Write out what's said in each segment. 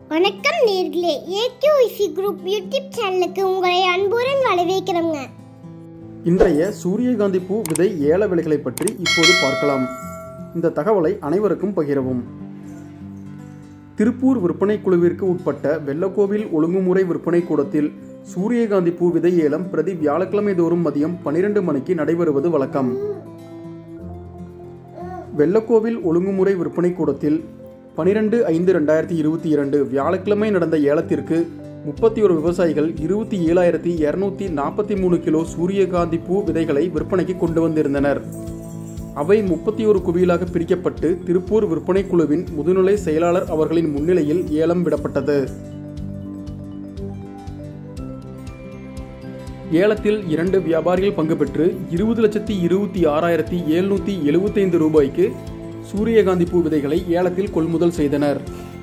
வணக்கம் நேர்களே eKYC group YouTube சேனலுக்கு உங்களை அன்புடன் வரவேற்கிறோங்க இன்றைய சூரியகாந்தி பூ விதை ஏல விலைகளை பற்றி இப்போது பார்க்கலாம் இந்த தகவலை அனைவருக்கும் பகிரவும் திருப்பூர் விற்பனை குழுவிற்கு உட்பட்ட வெள்ளக்கோவில் ஒழுங்குமுறை விற்பனை கூடத்தில் சூரியகாந்தி பூ விதை ஏலம் பிரதி வியாழக்கிழமை தோறும் மதியம் பனிரெண்டு மணிக்கு நடைபெறுவது வழக்கம் வெள்ளக்கோவில் ஒழுங்குமுறை விற்பனை கூடத்தில் பனிரெண்டு ஐந்து ரெண்டாயிரத்தி இருபத்தி இரண்டு வியாழக்கிழமை நடந்த ஏலத்திற்கு முப்பத்தி ஒரு விவசாயிகள் இருபத்தி ஏழாயிரத்தி இருநூத்தி நாற்பத்தி மூணு கிலோ சூரியகாந்தி பூ விதைகளை விற்பனைக்கு கொண்டு வந்திருந்தனர் அவை முப்பத்தி ஒரு குவியலாக பிரிக்கப்பட்டு திருப்பூர் விற்பனை குழுவின் முதுநிலை செயலாளர் அவர்களின் முன்னிலையில் ஏலம் விடப்பட்டது ஏலத்தில் இரண்டு வியாபாரிகள் பங்கு பெற்று இருபது லட்சத்தி இருபத்தி ஆறாயிரத்தி எழுநூத்தி எழுபத்தைந்து ரூபாய்க்கு சூரியகாந்தி பூ விதைகளை ஏலத்தில் கொள்முதல் செய்தனர்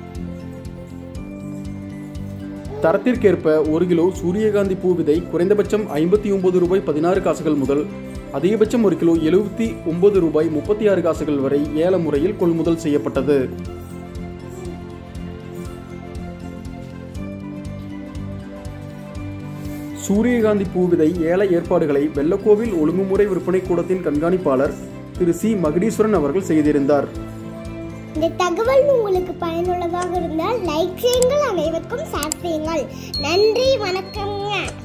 தரத்திற்கேற்ப ஒரு கிலோ சூரியகாந்தி பூ விதை குறைந்தபட்சம் ஐம்பத்தி ஒன்பது ரூபாய் பதினாறு காசுகள் முதல் அதிகபட்சம் ஒரு கிலோ எழுபத்தி ஒன்பது ரூபாய் முப்பத்தி ஆறு காசுகள் வரை ஏல முறையில் கொள்முதல் செய்யப்பட்டது சூரியகாந்தி பூ விதை ஏல ஏற்பாடுகளை வெள்ளக்கோவில் ஒழுங்குமுறை விற்பனை கூடத்தின் கண்காணிப்பாளர் திரு சி மகுடீஸ்வரன் அவர்கள் செய்திருந்தார் இந்த தகவல் உங்களுக்கு பயனுள்ளதாக இருந்தால் லைக் செய்யுங்கள் அனைவருக்கும் ஷேர் செய்யுங்கள் நன்றி வணக்கம்ங்க